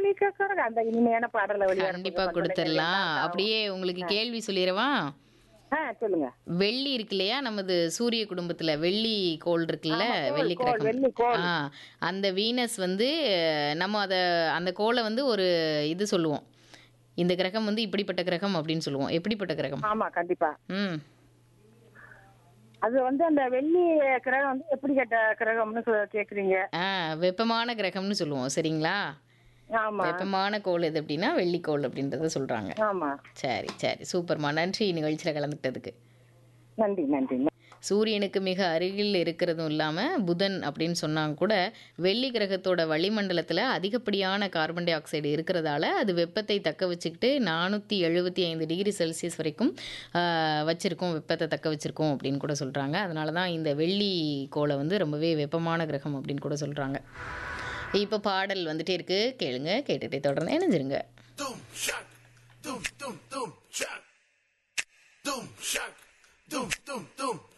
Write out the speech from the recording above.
வானொலி கேட்கறோம் அந்த இனிமையான பாடலை வழியா கண்டிப்பா கொடுத்துடலாம் அப்படியே உங்களுக்கு கேள்வி சொல்லிடவா ஆ சொல்லுங்க வெள்ளி இருக்கு இல்லையா நமது சூரிய குடும்பத்துல வெள்ளி கோள் இருக்குல்ல வெள்ளி கோள், கிரகம் வெள்ளி கோள். ஆ அந்த வீனஸ் வந்து நம்ம அத அந்த கோளை வந்து ஒரு இது சொல்லுவோம் இந்த கிரகம் வந்து இப்படிப்பட்ட கிரகம் அப்படின்னு சொல்லுவோம் எப்படிப்பட்ட கிரகம் ஆமா கண்டிப்பா ம் அது வந்து அந்த வெள்ளி கிரகம் வந்து எப்படி கேட்ட கிரகம்னு சொ- கேக்குறீங்க ஆ வெப்பமான கிரகம்னு சொல்லுவோம் சரிங்களா ஆமா வெப்பமான கோள் எது அப்படின்னா வெள்ளிக்கோள் அப்படின்றத சொல்றாங்க ஆமா சரி சரி சூப்பர்மா நன்றி நிகழ்ச்சியில் கலந்துக்கிட்டதுக்கு நன்றி நன்றி சூரியனுக்கு மிக அருகில் இருக்கிறதும் இல்லாமல் புதன் அப்படின்னு சொன்னாங்க கூட வெள்ளி கிரகத்தோட வளிமண்டலத்தில் அதிகப்படியான கார்பன் டை ஆக்சைடு இருக்கிறதால அது வெப்பத்தை தக்க வச்சுக்கிட்டு நானூற்றி எழுபத்தி ஐந்து டிகிரி செல்சியஸ் வரைக்கும் ஆஹ், வச்சிருக்கோம் வெப்பத்தை தக்க வச்சிருக்கோம் அப்படின்னு கூட சொல்கிறாங்க அதனால தான் இந்த வெள்ளி கோளை வந்து ரொம்பவே வெப்பமான கிரகம் அப்படின்னு கூட சொல்கிறாங்க இப்போ பாடல் வந்துட்டே இருக்கு கேளுங்க கேட்டுகிட்டே தொடர்ந்து இணைஞ்சிருங்க Doom shock, doom doom doom shock, doom shock, doom doom doom